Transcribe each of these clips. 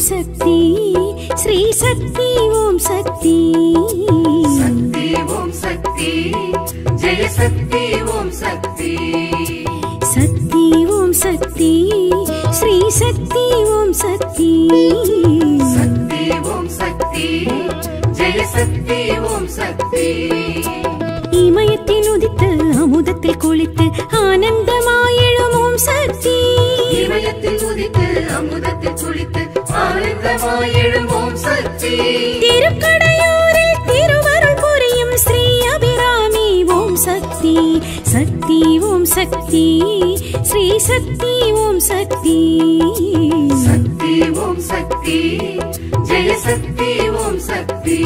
சக்தி ஸ்ரீ சக்தி ஓம் சக்தி சக்தி ஓம் சக்தி ஜெய சக்தி ஓம் சக்தி சக்தி ஓம் சக்தி ஸ்ரீ சக்தி ஓம் சக்தி சக்தி ஓம் சக்தி ஜெய சக்தி ஓம் சக்தி இமயத்தில் உதித்து அமுதத்தில் குளித்து ஆனந்தமாயெழும் ஓம் சக்தி இமயத்தில் உதித்து அமுதத்தில் குளித்து ஆனந்தமாய் எழும் ஓம் சக்தி திருக்கடையூரில் திருவருள் புரியும் ஸ்ரீ அபிராமி ஓம் சக்தி சக்தி ஓம் சக்தி ஸ்ரீ சக்தி ஓம் சக்தி சக்தி ஓம் சக்தி ஜெய சக்தி ஓம் சக்தி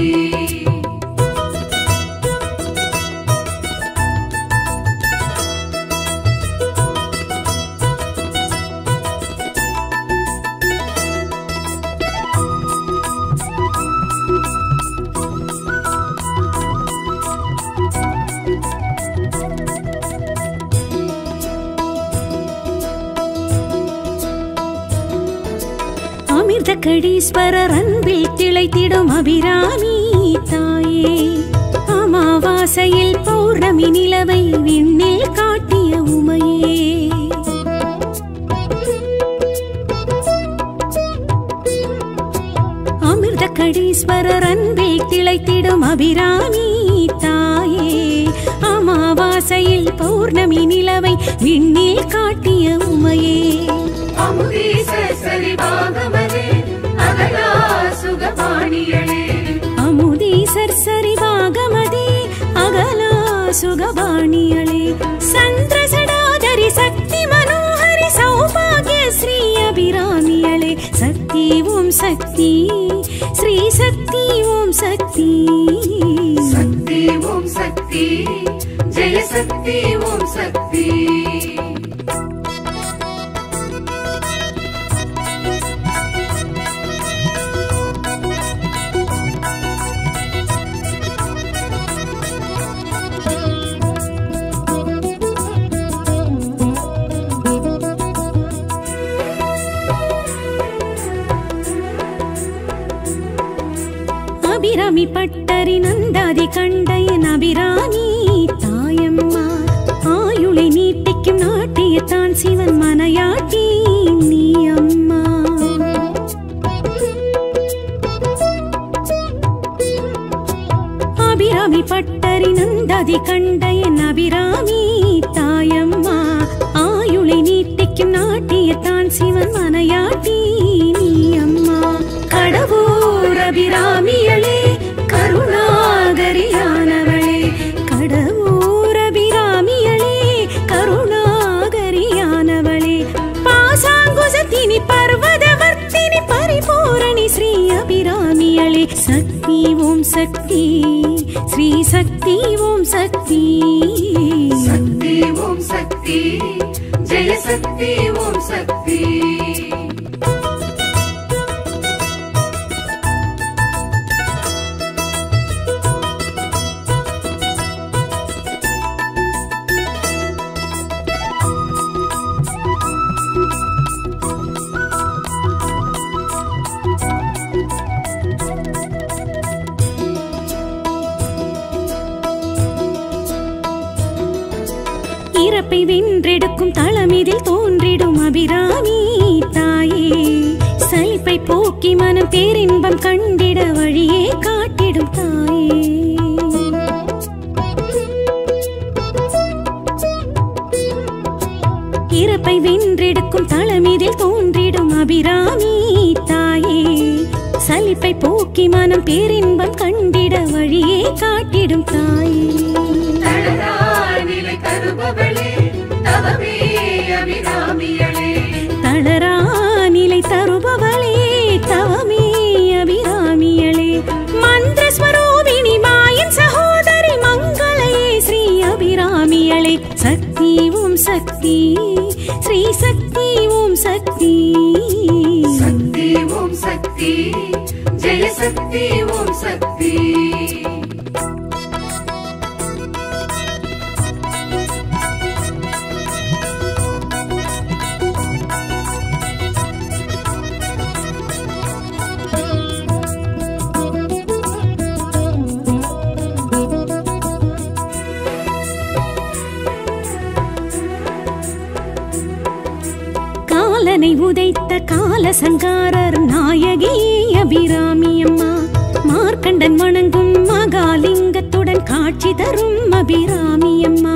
அமிர்த கடீஸ்வரர் அன்பில் திளைத்திடும் அபிராமி தாயே அமாவாசையில் பௌர்ணமி நிலவை விண்ணில் காட்டிய உமையே அமிர்த கடீஸ்வரர் அன்பில் திளைத்திடும் அபிராமி தாயே அமாவாசையில் பௌர்ணமி நிலவை விண்ணில் காட்டிய உமையே அமுதீச சரிவாகமதே அகலா சுகபாணியளே அமுதீசர் சரிவாகமதே அகலா சுகபாணியளே சந்திரசடாதரி சக்தி மனோஹரி சௌபாகிய ஸ்ரீ அபிராமியளே சக்தி ஓம் சக்தி ஸ்ரீ சக்தி ஓம் சக்தி சக்தி ஓம் சக்தி ஜெய சக்தி ஓம் சக்தி அபிராமி பட்டரி நந்தாதி கண்டையன் அபிராமி தாயம்மா ஆயுளை நீட்டிக்கும் நாட்டியத்தான் சிவன் மனையாட்டி நீ அம்மா அபிராமி பட்டரி நந்தாதி கண்டையன் அபிராமி தாயம்மா ஆயுளை நீட்டிக்கும் நாட்டியத்தான் சிவன் மனையாட்டி நீ அம்மா கடவுர் அபிராமியளே கருணாகரியானவளே கடவுர் அபிராமியளே கருணாகரியானவளே பாசாங்குசத்தினி பர்வதவர்த்தினி பரிபூரணி ஸ்ரீ அபிராமியளே சக்தி ஓம் சக்தி ஸ்ரீ சக்தி ஓம் சக்தி சக்தி ஓம் சக்தி ஜெய சக்தி ஓம் சக்தி இறப்பை வென்றெடுக்கும் தளமிதில் தோன்றிடும் அபிராமி தாயே சலிப்பை போக்கி மனம் பேரின்பம் கண்டிட வழியே காட்டிடும் தாயே இறப்பை வென்றெடுக்கும் தளமிதில் தோன்றிடும் அபிராமி தாயே சலிப்பை போக்கி மனம் பேரின்பம் கண்டிட வழியே காட்டிடும் தாயே தளரா நிலை தருபவளே தவமே அபிராமியளே தளரா நிலை தருபவளே தவமே அபிராமியளே மந்திர ஸ்வரூபிணி மாயன் சகோதரி மங்களையே ஸ்ரீ அபிராமியளே சக்தி ஓம் சக்தி ஸ்ரீ சக்தி ஓம் சக்தி சக்தி ஓம் சக்தி ஜெய சக்தி ஓம் சக்தி காலனை உதைத்த காலசங்காரர் நாயகி அபிராமி அம்மா மார்க்கண்டன் வணங்கும் மகாலிங்கத்துடன் காட்சி தரும் அபிராமி அம்மா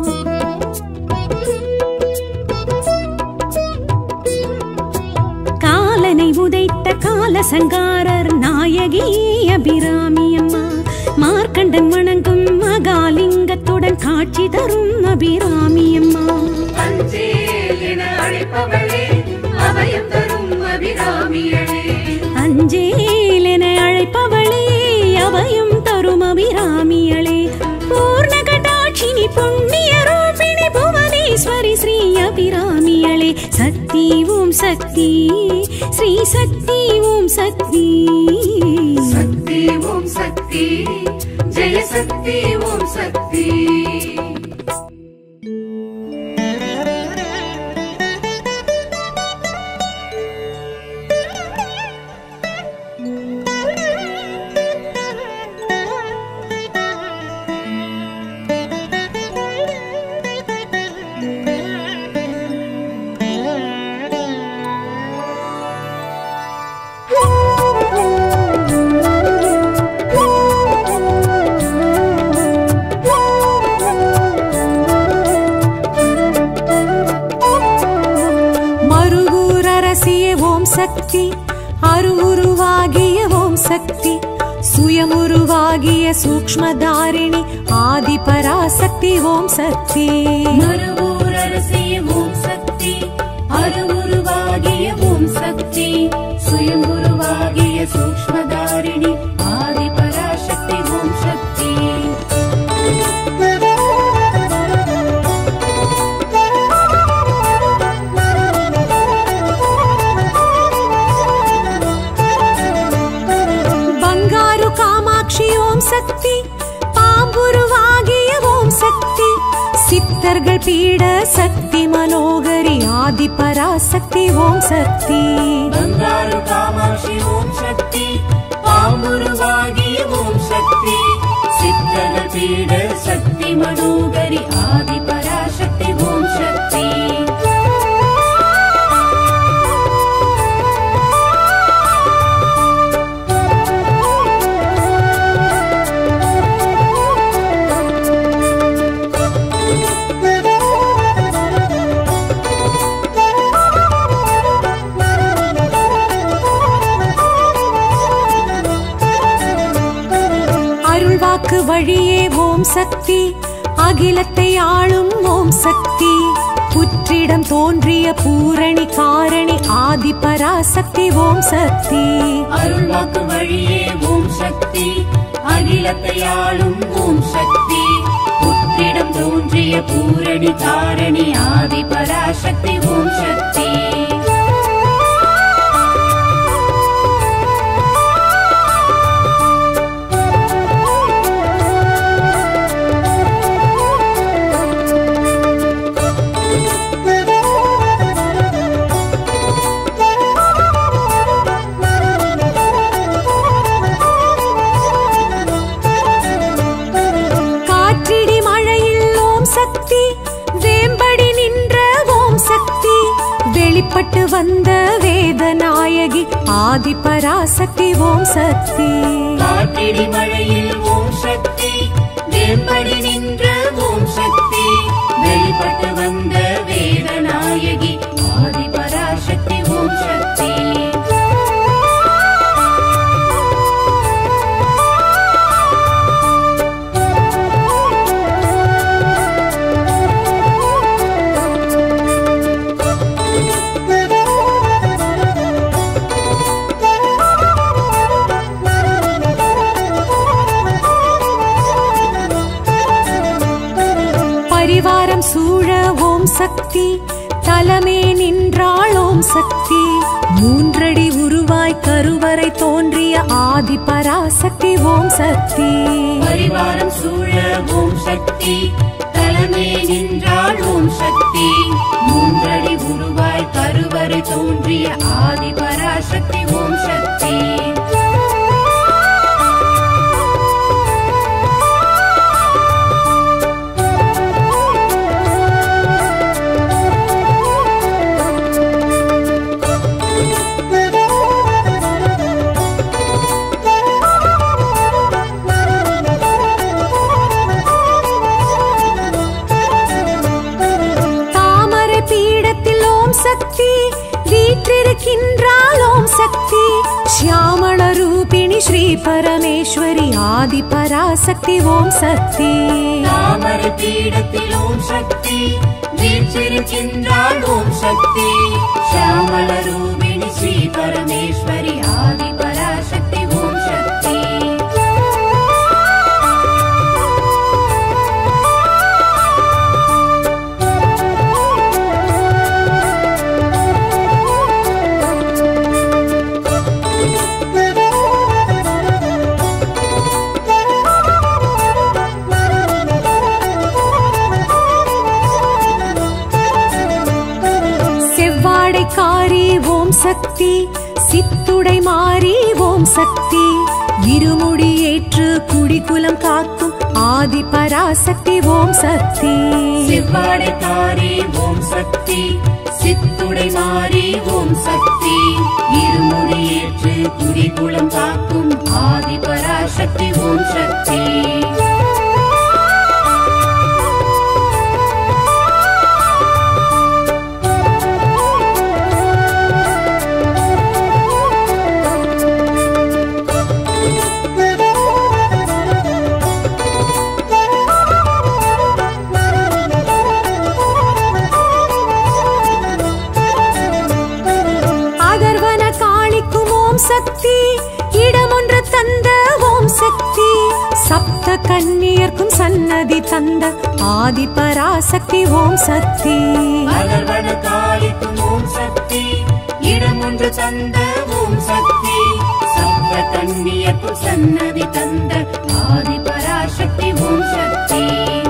காலனை உதைத்த காலசங்காரர் நாயகி அபிராமி அம்மா மார்க்கண்டன் வணங்கும் மகாலிங்கத்துடன் காட்சி தரும் அபிராமி அம்மா அஞ்சேல் என அழைப்பவளே அபயம் தரும் அபிராமியளே அஞ்சேல் என அழைப்பவளே அவையும் தரும் அபிராமியளே பூர்ண கடாட்சினி புண்ணிய ரூபிணி புவனேஸ்வரி ஸ்ரீ அபிராமியளே சக்தி ஓம் சக்தி ஸ்ரீ சக்தி ஓம் சக்தி சக்தி ஓம் சக்தி ஜெய சக்தி ஓம் சக்தி மறுவூர் அரசிய ஓம் சக்தி அருவுருவாகிய ஓம் சக்தி சுயமுருவாகிய சூக்ஷ்மதாரிணி ஆதி பராசக்தி ஓம் சக்தி மறுவூரரசிய ஓம் சக்தி அருவுருவாகிய ஓம் சக்தி சுயம்புருவாகிய சூக்ஷ்மதாரிணி ஆதி பராசக்தி ஓம் சக்தி பங்காரு காமாட்சி ஓம் சக்தி பாம்புருவாகிய ஓம் சக்தி சித்தர்கள் பீட சக்தி மனோகரி ஆதி பராசக்தி ஓம் சக்தி ಬಂಗಾರು ಕಾಮಾಕ್ಷಿ ಓಂ ಶಕ್ತಿ ಪಾಂಬುರುವಾಗಿಯ ಓಂ ಶಕ್ತಿ ಸಿದ್ಧರ ಪೀಡ ಶಕ್ತಿ ಮನೋಗರಿ ಆದಿ ಪರಾಶಕ್ತಿ ಓಂ ಶಕ್ತಿ அருள்வாக்கு வழியே ஓம் சக்தி அகிலத்தை ஆளும் ஓம் சக்தி புற்றிடம் தோன்றிய பூரணி காரணி ஆதி பராசக்தி ஓம் சக்தி அருள்வாக்கு வழியே ஓம் சக்தி அகிலத்தை ஆளும் ஓம் சக்தி புத்திடம் தோன்றிய பூரணி தாரணி ஆதி பராசக்தி ஓம் சக்தி காற்றிடி மழையில் ஓம் சக்தி வேம்படி நின்ற ஓம் சக்தி வெளிப்பட்டு வந்த வேதநாயகி ஆதி பராசக்தி ஓம் சக்தி காற்றிடி மழையில் ஓம் சக்தி வேம்படி நின்ற ஓம் சக்தி வெளிப்பட்டு வந்த வேதநாயகி ஆதி பராசக்தி ஓம் சக்தி பரிவாரம் சூழ ஓம் சக்தி தலமே நின்றாள் ஓம் சக்தி மூன்றடி உருவாய் கருவறை தோன்றிய ஆதி பராசக்தி ஓம் சக்தி பரிவாரம் சூழ ஓம் சக்தி தலைமை நின்றாள் ஓம் சக்தி மூன்றடி உருவாய் கருவறை தோன்றிய ஆதி பராசக்தி ஓம் சக்தி ಶ್ಯಾಮಳ ರೂಪಿಣಿ ಶ್ರೀ ಪರಮೇಶ್ವರಿ ಆದಿ ಪರಾಸಕ್ತಿ ಓಂ ಸಕ್ತಿ தாமரை பீடத்தில் ஓம் சக்தி வீற்றிருக்கின்றாள் ஓம் சக்தி ஷியாமள ரூபிணி ஸ்ரீ பரமேஸ்வரி ஆதி பராசக்தி ஓம் சக்தி செவ்வாடைக்காரி ஓம் சக்தி சித்துடை மாறி ஓம் சக்தி இருமுடி ஏற்று குடிகுலம் காக்கும் ஆதி பராசக்தி ஓம் சக்தி செவ்வாடைக்காரி ஓம் சக்தி சித்துடை மாறி ஓம் சக்தி இருமுடி ஏற்று குடிகுளம் காக்கும் ஆதி பராசக்தி ஓம் சக்தி அதர்வன காளிக்கும் ஓம் சக்தி இடமொன்று தந்த ஓம் சக்தி சப்த கன்னியர்க்கும் சன்னதி தந்த ஆதி பராசக்தி ஓம் சக்தி அகர்வன காளிக்கும் ஓம் சக்தி இடம் ஒன்று தந்த ஓம் சக்தி சப்த கண்ணியக்கும் சன்னதி தந்த ஆதி பராசக்தி ஓம் சக்தி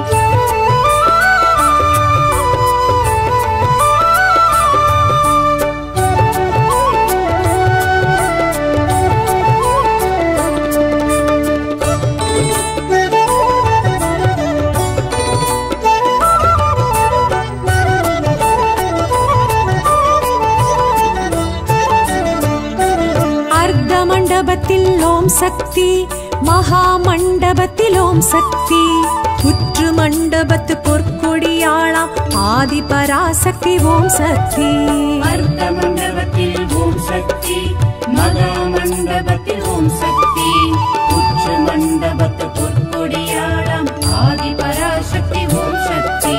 அர்த்த மண்டபத்தில் ஓம் சக்தி மகா மண்டபத்தில் ஓம் சக்தி புற்று மண்டபத்து பொற்கொடியாளாம் ஆதி பராசக்தி ஓம் சக்தி அர்த்த மண்டபத்தில் ஓம் சக்தி மகா மண்டபத்தில் ஓம் சக்தி உச்ச மண்டபத்து பொற்கொடியாளம் ஆதி பராசக்தி ஓம் சக்தி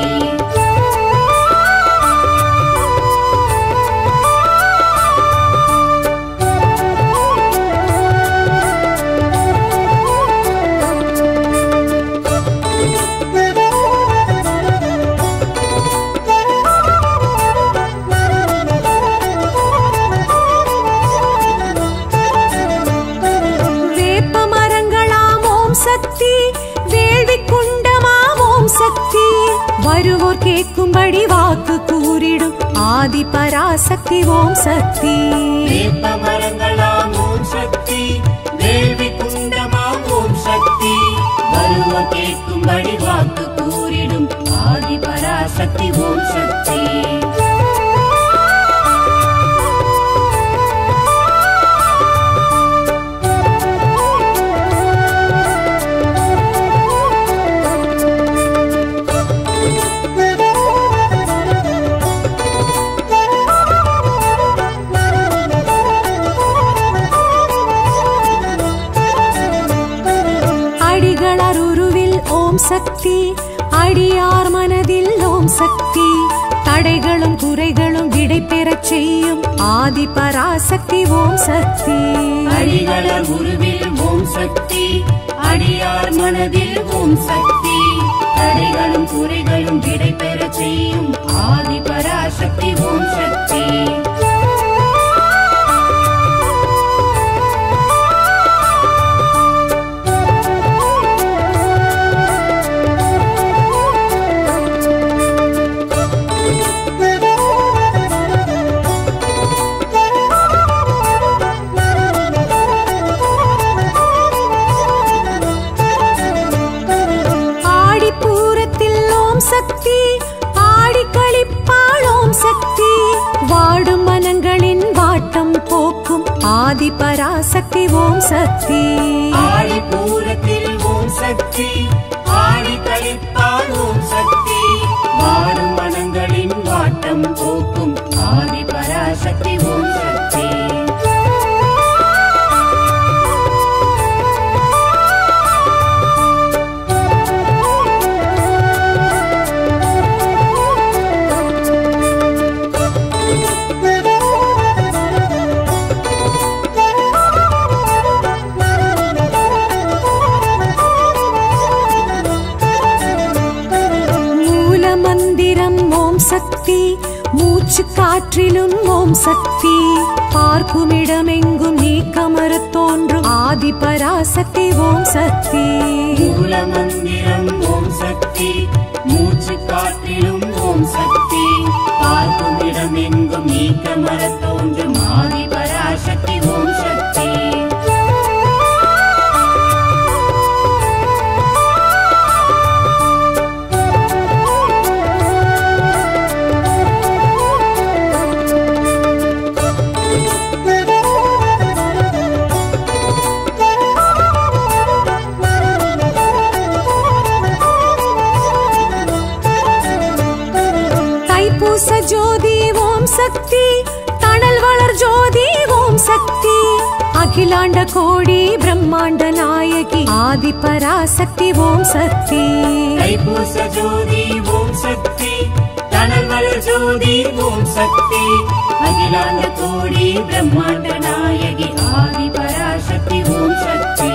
வேப்ப மரங்களாம் ஓம் சக்தி வேள்வி குண்டமாம் ஓம் சக்தி வருவோர் கேட்கும்படி வாக்கு கூறிடும் ஆதி பராசக்தி ஓம் சக்தி வேப்ப மரங்களாம் ஓம் சக்தி வேள்வி குண்டமாம் ஓம் சக்தி வருவ கேட்கும்படி வாக்கு கூறிடும் ஆதி பராசக்தி ஓம் சக்தி அடிகளர் உருவில் ஓம் சக்தி அடியார் மனதில் ஓம் சக்தி தடைகளும் குறைகளும் விடை பெறச் செய்யும் ஆதி பராசக்தி ஓம் சக்தி அடிகளர் உருவில் ஓம் சக்தி அடியார் மனதில் ஓம் சக்தி தடைகளும் குறைகளும் விடை பெறச் செய்யும் ஆதி பராசக்தி ஓம் சக்தி ஆடிப்பூரத்தில் ஓம் சக்தி ஆடி கழிப்பாள் ஓம் சக்தி வாடும் மனங்களின் வாட்டம் போக்கும் ஆதி பராசக்தி ஓம் சக்தி ஆடிப்பூரத்தில் ஓம் சக்தி ஆடி கழிப்பால் ஓம் சக்தி வாடும் மனங்களின் வாட்டம் போக்கும் ஆதி பராசக்தி ஓம் சக்தி சக்தி மூச்சு காற்றிலும் ஓம் சக்தி பார்க்குமிடமெங்கும் நீக்கமறத் தோன்றும் ஆதி பராசக்தி ஓம் சக்தி மூல மந்திரம் ஓம் சக்தி மூச்சு காற்றிலும் ஓம் சக்தி பார்க்கும் இடம் எங்கும் நீக்க மரத் தோன்றும் ஆதி பராசக்தி ஓம் சக்தி தைப்பூச ஜோதி ஓம் சக்தி தணல் வளர் ஜோதி ஓம் சக்தி அகிலாண்ட கோடி பிரம்மாண்ட நாயகி ஆதி பராசக்தி ஓம் சக்தி தைப்பூச ஜோதி ஓம் சக்தி தனல் வளர் ஜோதி ஓம் சக்தி அகிலாண்ட கோடி பிரம்மாண்ட நாயகி ஆதி பராசக்தி ஓம் சக்தி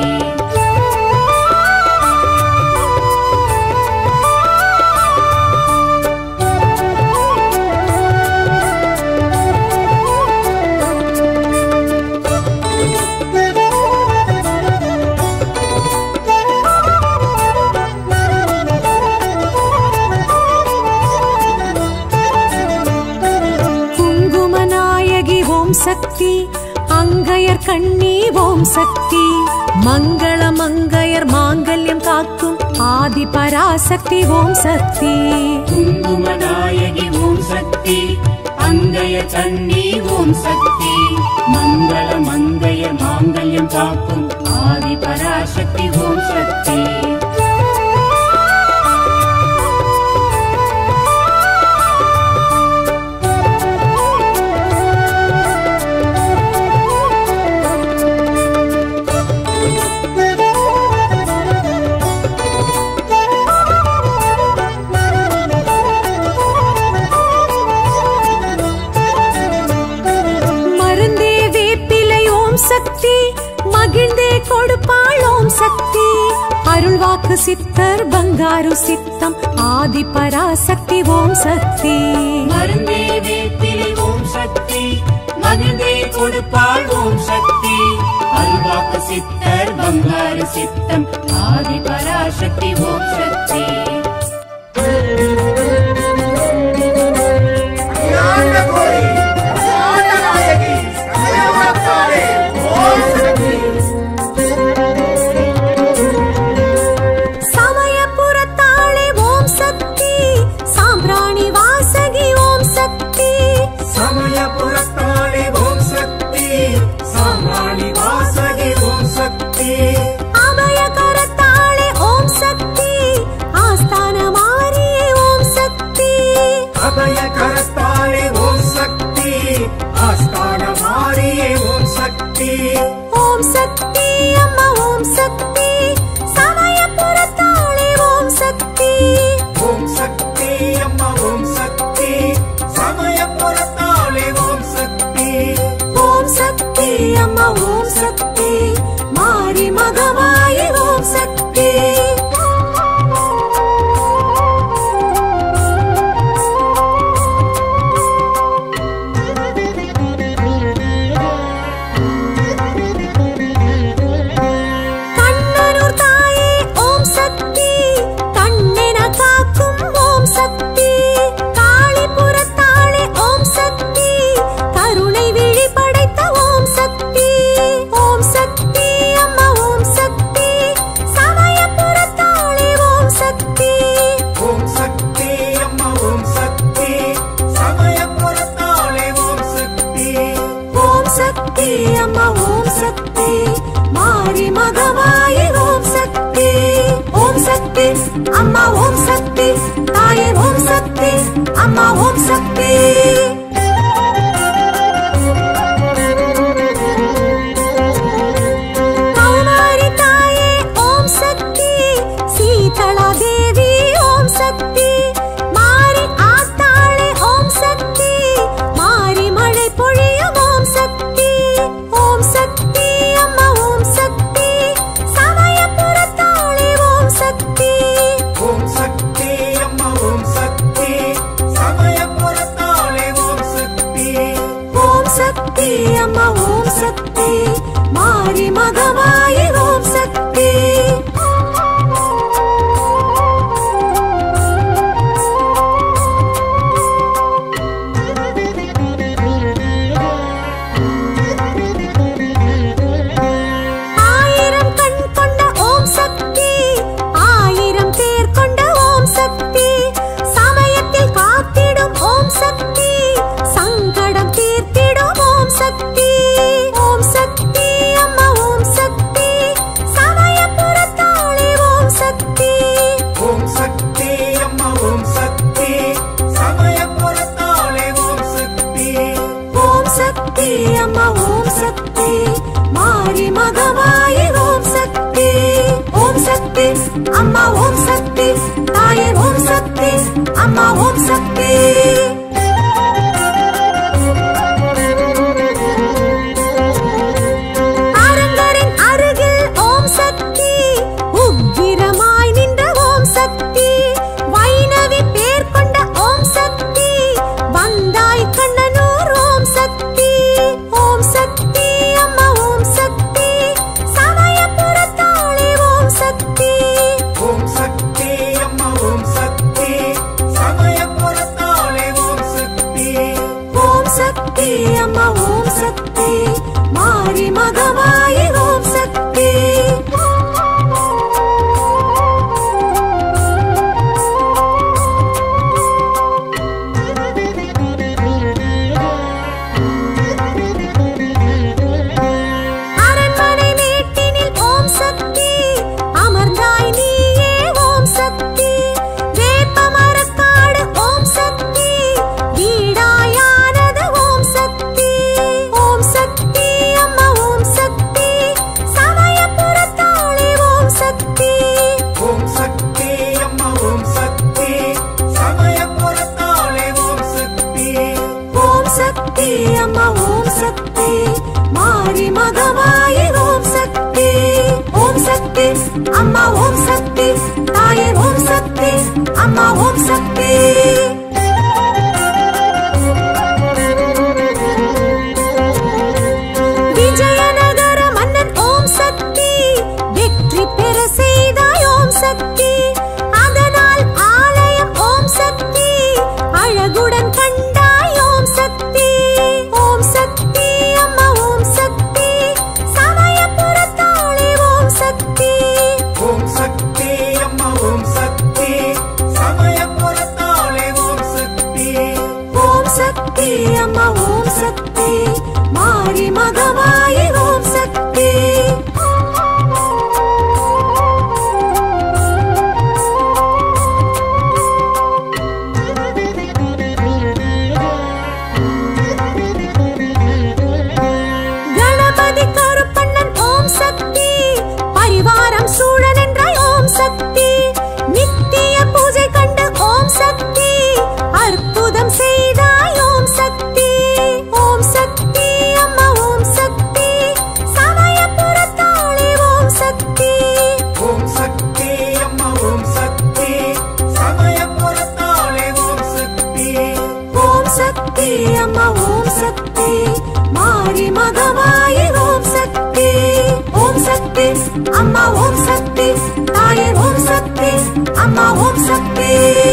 குங்கும நாயகி ஓம் சக்தி அங்கையர் கண்ணி ஓம் சக்தி மங்கள மங்கையர் மாங்கல்யம் காக்கும் ஆதி பராசக்தி ஓம் சக்தி குங்கும நாயகி ஓம் சக்தி அங்கய சன்னி ஓம் சக்தி மங்கள மங்கைய மாங்கல்யம் காக்கும் ஆதி பராசக்தி ஓம் சக்தி மருந்தே வேப்பிலை ஓம் சக்தி மகிழ்ந்தே கொடுப்பாள் ஓம் சக்தி அருள்வாக்கு சித்தர் பங்காரு சித்தம் ஆதி பராசக்தி ஓம் சக்தி மருந்தே வேப்பிலை ஓம் சக்தி மகிழ்ந்தே கொடுப்பாள் ஓம் சக்தி அல்வாக்கு சித்தர் பங்காரு சித்தம் ஆதி பராசக்தி ஓம் சக்தி சமயபுரத்தாளே ஓம் சக்தி சாம்பிராணி வாசகி ஓம் சக்தி சமயபுரத்தாளே ஓம் சக்தி சாமானி வாசகி ஓம் சக்தி அபயகரத்தாளே ஓம் சக்தி ஆஸ்தான மாரியே ஓம் சக்தி அபய கரத்தாளே ஓம் சக்தி ஆஸ்தான மாரியே ஓம் சக்தி ஓம் சக்தி அம்மா ஓம் சக்தி சமயபுரத்தாளே ஓம் சக்தி ஓம் சக்தி அம்மா ஓம் சக்தி சமயபுரத்தாளே ஓம் சக்தி ஓம் சக்தி அம்மா ஓம் சக்தி மாரி மகமாயி ஓம் சக்தி கண்ணனூர் தாயே ஓம் சக்தி கண்ணென காக்கும் ஓம் சக்தி காளிபுரத்தாளே ஓம் சக்தி கருணை விழி படைத்த ஓம் சக்தி ஓம் சக்தி அம்மா ஓம் சக்தி சமயபுரத்தாளே ஓம் சக்தி ஓம் சக்தி அம்மா ஓம் சக்தி சமயபுரத்தாளே ஓம் சக்தி ஓம் சக்தி அம்மா ஓம் சக்தி மாரி மகமாயி ஓம் சக்தி ஓம் சக்தி அம்மா ஓம் சக்தி தாயே ஓம் சக்தி அம்மா ஓம் சக்தி கௌமாரி தாயே ஓம் சக்தி சீதளா தேவி ஓம் சக்தி மாரி ஆத்தாளே ஓம் சக்தி மாரி மழை பொழியும் ஓம் சக்தி ஓம் சக்தி அம்மா ஓம் சக்தி சமயபுரத்தாளே ஓம் சக்தி ஓம் சக்தி அம்மா ஓம் சக்தி சமய ஓம் சக்தி சமயபுரத்தாளே ஓம் சக்தி ஓம் சக்தி அம்மா ஓம் சக்தி மாரி மகமாயி ஓம் சக்தி ஓம் சக்தி அம்மா ஓம் சக்தி தாயே ஓம் சக்தி அம்மா ஓம் சக்தி அரங்கரின் அருகில் ஓம் சக்தி உக்கிரமாய் நின்ற ஓம் சக்தி வைணவி பேர் கொண்ட ஓம் சக்தி வந்தாய் கண்ணனூர் ஓம் சக்தி ஓம் சக்தி அம்மா ஓம் சக்தி சமயபுரத்தாளே ஓம் சக்தி ஓம் சக்தி அம்மா ஓம் சக்தி சமயபுரத்தாளே ஓம் சக்தி ஓம் சக்தி அம்மா ஓம் சக்தி மாரி மகமாயி ஓம் சக்தி அரண்மனை மேட்டினில் ஓம் சக்தி அமர்ந்தாய் நீயே ஓம் சக்தி வேப்பமரக்காடு ஓம் சக்தி வீடாயானது ஓம் சக்தி ஓம் சக்தி அம்மா ஓம் சக்தி சமயபுரத்தாளே ஓம் சக்தி ஓம் சக்தி அம்மா ஓம் சக்தி சமயபுரத்தாளே ஓம் சக்தி ஓம் சக்தி அம்மா ஓம் சக்தி மாரி மகமாயி ஓம் சக்தி ஓம் சக்தி அம்மா ஓம் சக்தி தாயே ஓம் சக்தி அம்மா ஓம் சக்தி விஜயநகர மன்னன் ஓம் சக்தி வெற்றி பெற செய்தாய் ஓம் சக்தி அதனால் ஆலயம் ஓம் சக்தி அழகுடன் கண்டாய் ஓம் சக்தி ஓம் சக்தி அம்மா ஓம் சக்தி சமயபுரத்தாளே ஓம் சக்தி ஓம் சக்தி அம்மா ஓம் சக்தி சமயபுரத்தாளே ஓம் சக்தி ஓம் சக்தி அம்மா ஓம் சக்தி மாரி மகமாயி ஓம் சக்தி கணபதி கருப்பண்ணன் ஓம் சக்தி பரிவாரம் சூழன் என்றாய் ஓம் சக்தி நித்திய பூஜை கண்டு ஓம் சக்தி அற்புதம் செய்தாய் ஓம் சக்தி ஓம் சக்தி அம்மா ஓம் சக்தி சமயபுரத்தாளே ஓம் சக்தி ஓம் சக்தி அம்மா ஓம் சக்தி சமயபுரத்தாளே ஓம் சக்தி ஓம் சக்தி அம்மா ஓம் சக்தி மாரி மகமாயி ஓம் சக்தி ஓம் சக்தி அம்மா ஓம் சக்தி தாயே ஓம் சக்தி அம்மா ஓம் சக்தி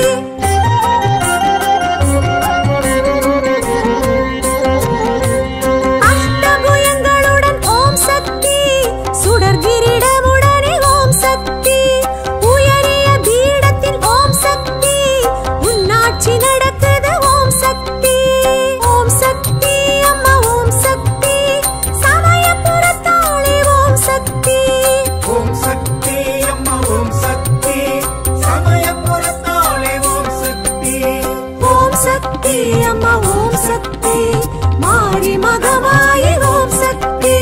அஷ்டபுயங்களுடன் ஓம் சக்தி சுடர் கிரீடமுடனே ஓம் சக்தி உயரிய பீடத்தில் ஓம் சக்தி உன்னாட்சி நடக்குது ஓம் சக்தி ஓம் சக்தி அம்மா ஓம் சக்தி சமயபுரத்தாளே ஓம் சக்தி ஓம் சக்தி அம்மா ஓம் சக்தி சமயபுரத்தாளே ஓம் சக்தி ஓம் சக்தி அம்மா ஓம் சக்தி மாரி மகமாயி ஓம் சக்தி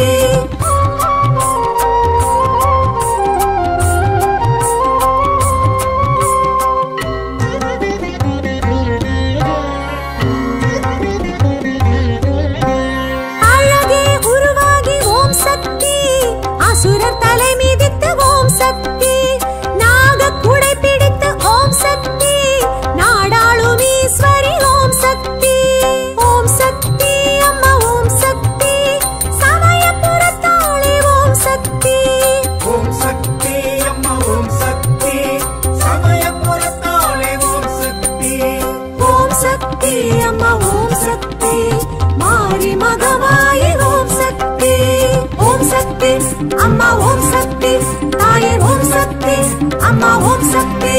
அழகே உருவாகி ஓம் சக்தி அசுரர் தலை மிதித்து ஓம் சக்தி நாக குடை பிடித்து ஓம் சக்தி நாடாளும் ஈஸ்வரி ஓம் சக்தி ஓம் சக்தி அம்மா ஓம் சக்தி சமயபுரத்தாளே ஓம் சக்தி ஓம் சக்தி அம்மா ஓம் சக்தி சமயபுரத்தாளே ஓம் சக்தி ஓம் சக்தி அம்மா ஓம் சக்தி மாரி மகமாயி ஓம் சக்தி ஓம் சக்தி அம்மா ஓம் சக்தி தாயே ஓம் சக்தி அம்மா ஓம் சக்தி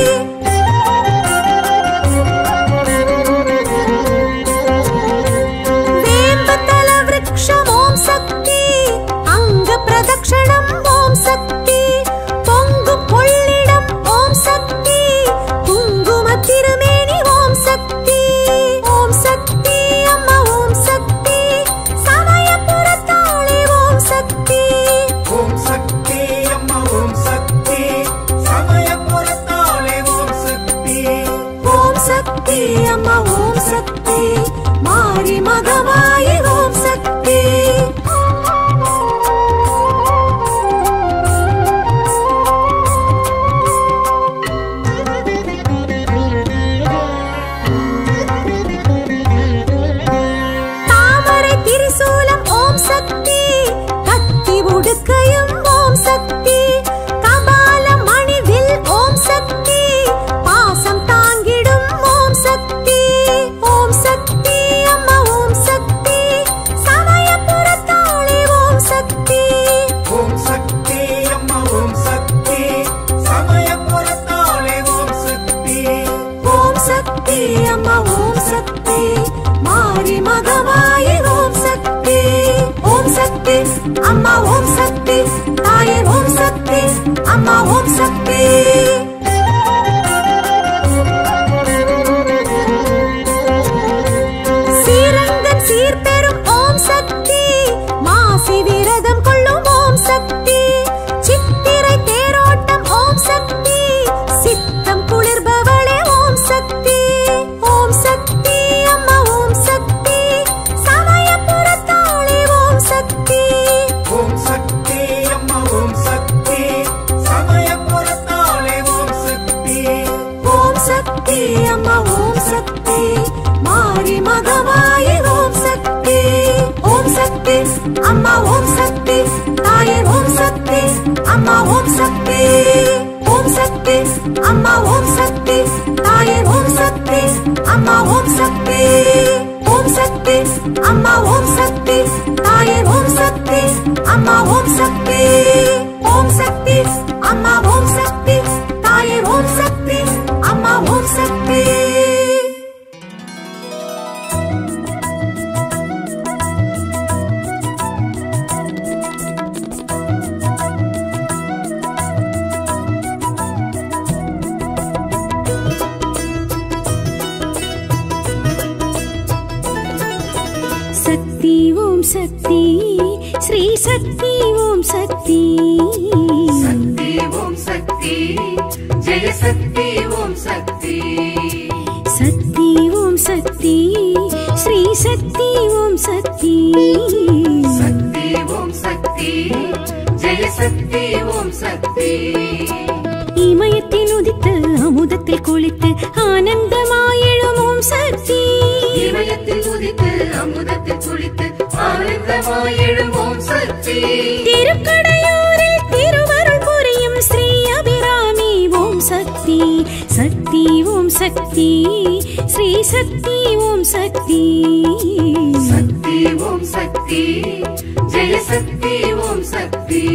வேம்பத்தல விருக்ஷம் ஓம் சக்தி அங்க பிரதக்ஷணம் ஓம் சக்தி பொங்கு கொள்ளிடம் ஓம் சக்தி குங்கும சக்தி அம்மா ஓம் சக்தி மாரி மகமாயி ஓம் சக்தி தாமரை திரிசூலம் ஓம் சக்தி கத்தி உடுக்கையும் ஓம் சக்தி கபாலம் மணிவில் ஓம் சக்தி பாசம் தாங்கிடும் ஓம் சக்தி ஓம் சக்தி அம்மா ஓம் சக்தி சமயபுரத்தாளி ஓம் சக்தி ஓம் சக்தி அம்மா ஓம் சக்தி சமயபுரத்தாளே ஓம் சக்தி ஓம் சக்தி அம்மா ஓம் சக்தி மாரி மகமாயி ஓம் சக்தி ஓம் சக்தி அம்மா ஓம் சக்தி தாயே ஓம் சக்தி அம்மா ஓம் சக்தி சீரங்கன் சீர்பெறும் ஓம் சக்தி மாசி விரதம் கொள்ளும் ஓம் சக்தி சித்திரை தேரோட்டம் ஓம் சக்தி சித்தம் குளிர்பவளே ஓம் சக்தி ஓம் சக்தி அம்மா ஓம் சக்தி சமயபுரத்தாளி ஓம் சக்தி ஓம் சக்தி அம்மா ஓம் சக்தி சமயபுரத்தாளே ஓம் சக்தி ஓம் சக்தி அம்மா ஓம் சக்தி மாரி மகமாயி ஓம் சக்தி ஓம் சக்தி அம்மா ஓம் சக்தி தாயே ஓம் சக்தி அம்மா ஓம் சக்தி ஓம் சக்தி அம்மா ஓம் சக்தி தாயே ஓம் சக்தி அம்மா ஓம் சக்தி ஓம் சக்தி அம்மா ஓம் சக்தி தாயே ஓம் சக்தி அம்மா ஓம் சக்தி ஓம் சக்தி அம்மா ஓம் சக்தி தாயே ஓம் சக்தி அம்மா ஓம் சக்தி சக்தி ஓம் சக்தி ஸ்ரீ சக்தி ஓம் சக்தி சக்தி ஓம் சக்தி ஜெய சக்தி ஓம் சக்தி சக்தி ஓம் சக்தி ஸ்ரீ சக்தி ஓம் சக்தி சக்தி ஓம் சக்தி ஜெய சக்தி ஓம் சக்தி இமயத்தில் உதித்து அமுதத்தில் குளித்து ஆனந்தமாயெழும் ஓம் சக்தி இமயத்தில் உதித்து அமுதத்தில் குளித்து ஆனந்தமாய் எழும் ஓம் சக்தி திருக்கடையூரில் திருவருள் புரியும் ஸ்ரீ அபிராமி ஓம் சக்தி சக்தி ஓம் சக்தி ஸ்ரீ சக்தி ஓம் சக்தி சக்தி ஓம் சக்தி ஜெய சக்தி ஓம் சக்தி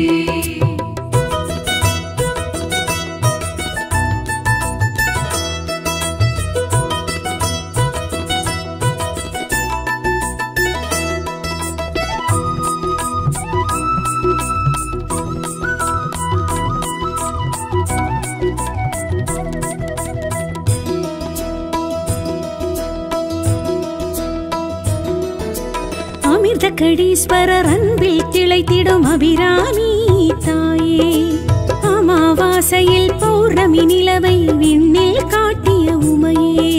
அமிர்த கடீஸ்வரர் அன்பில் திளைத்திடும் அபிராமி தாயே அமாவாசையில் பௌர்ணமி நிலவை விண்ணில் காட்டிய உமையே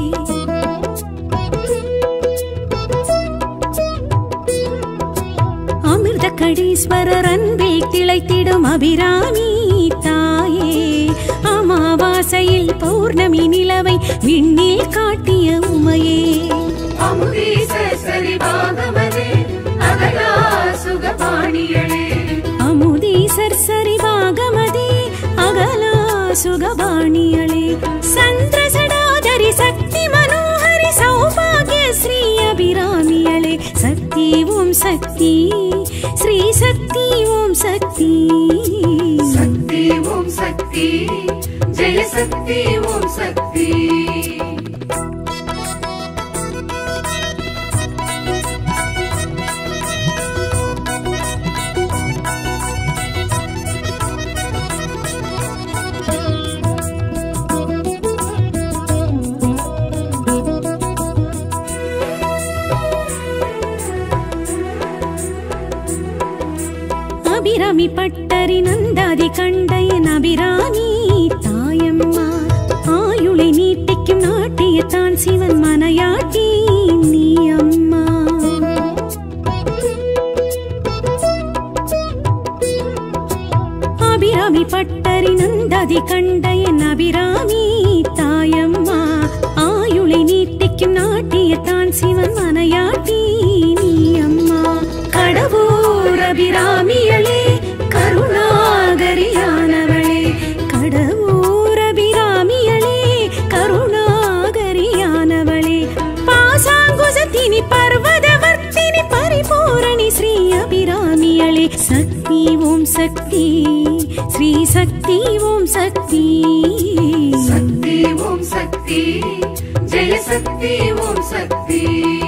அமிர்த கடீஸ்வரர் அன்பில் திளைத்திடும் அபிராமி தாயே அமாவாசையில் பௌர்ணமி நிலவை விண்ணில் காட்டிய உமையே அமுதீச சரிபாகமதே அகலா சுகபாணியளே அமுதீசர் சரிவாகமதே அகலா சுகபாணியளே சந்திரசடாதரி சக்தி மனோஹரி சௌபாகிய ஸ்ரீ அபிராமியளே சக்தி ஓம் சக்தி ஸ்ரீ சக்தி ஓம் சக்தி சக்தி ஓம் சக்தி ஜெய சக்தி ஓம் சக்தி அபிராமி பட்டரி நந்தாதி கண்டையன் அபிராமி தாயம்மா ஆயுளை நீட்டிக்கும் நாட்டியத்தான் சிவன் மனையாட்டி நீ அம்மா அபிராமி பட்டரி நந்ததி கண்ட என் அபிராமி தாயம்மா ஆயுளை நீட்டிக்கும் நாட்டியத்தான் சிவன் மனையாட்டி நீ அம்மா கடவுர் அபிராமியளே கருணாகரியானவளே கடவுர் அபிராமியளே கருணாகரியானவளே பாசாங்குசத்தினி பர்வதவர்த்தினி பரிபூரணி ஸ்ரீ அபிராமியளே சக்தி ஓம் சக்தி ஸ்ரீ சக்தி ஓம் சக்தி சக்தி ஓம் சக்தி ஜெய சக்தி ஓம் சக்தி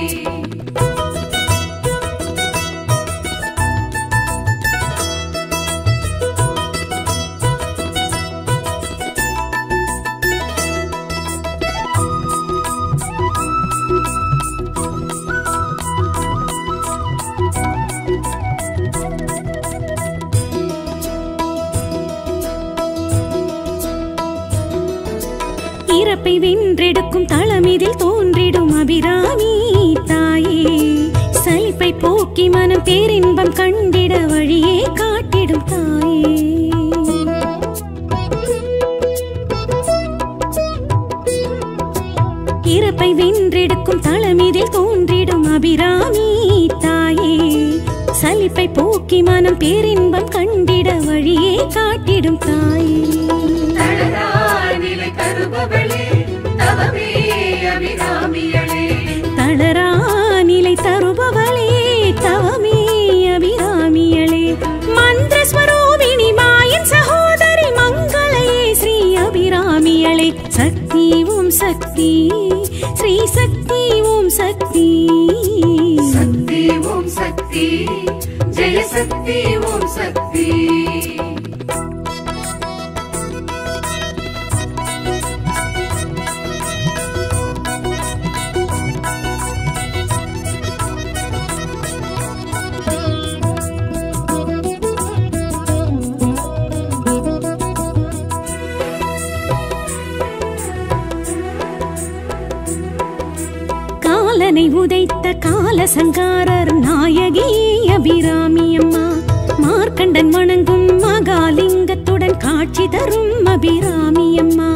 இறப்பை வென்றெடுக்கும் தளமிதில் தோன்றிடும் அபிராமி தாயே சலிப்பை போக்கி மனம் பேரின்பம் கண்டிட வழியே காட்டிடும் தாயே இறப்பை வென்றெடுக்கும் தளமிதில் தோன்றிடும் அபிராமி தாயே சலிப்பை போக்கி மனம் பேரின்பம் கண்டிட வழியே காட்டிடும் தாயே தளரா நிலை தருபவளே தவமே அபிராமியளே தளரா நிலை தருபவளே தவமே அபிராமியளே மந்திர ஸ்வரூபிணி மாயன் சகோதரி மங்களையே ஸ்ரீ அபிராமியளே சக்தி ஓம் சக்தி ஸ்ரீ சக்தி ஓம் சக்தி சக்தி ஓம் சக்தி ஜெய சக்தி ஓம் சக்தி காலனை உதைத்த கால சங்காரர் நாயகி அபிராமி அம்மா மார்க்கண்டன் வணங்கும் மகாலிங்கத்துடன் காட்சி தரும் அபிராமி அம்மா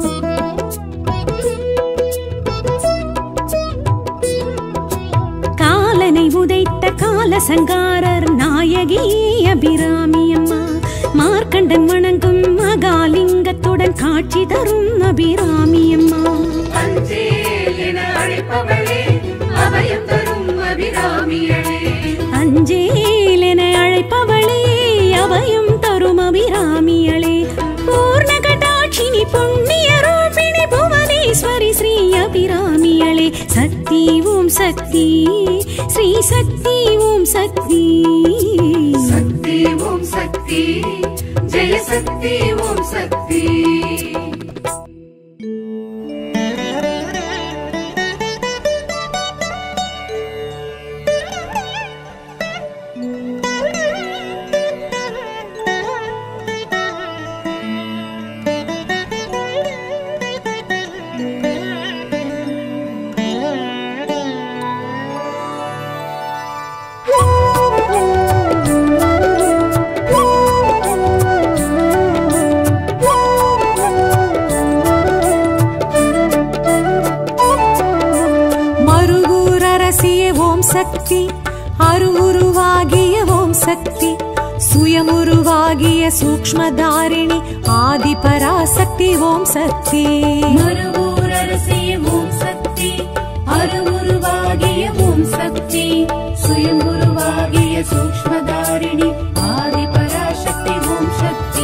காலனை உதைத்த கால சங்காரர் நாயகி அபிராமி அம்மா மார்க்கண்டன் வணங்கும் மகாலிங்கத்துடன் காட்சி தரும் அபிராமி அம்மா அஞ்சேல் என அழைப்பவளே அபயம் தரும் அபிராமியளே அஞ்சேல் என அழைப்பவளே அபயம் தரும் அபிராமியளே பூர்ண கடாட்சினி புண்ணிய ரூபிணி புவனேஸ்வரி ஸ்ரீ அபிராமியளே சக்தி ஓம் சக்தி ஸ்ரீ சக்தி ஓம் சக்தி சக்தி ஓம் சக்தி ஜெய சக்தி ஓம் சக்தி மறுவூர் அரசிய ஓம் சக்தி அருவுருவாகிய ஓம் சக்தி சுயமுருவாகிய சூக்ஷ்மதாரிணி ஆதி பராசக்தி ஓம் சக்தி மறுவூரரசிய ஓம் சக்தி அருவுருவாகிய ஓம் சக்தி சுயம்புருவாகிய சூக்ஷ்மதாரிணி ஆதி பராசக்தி ஓம் சக்தி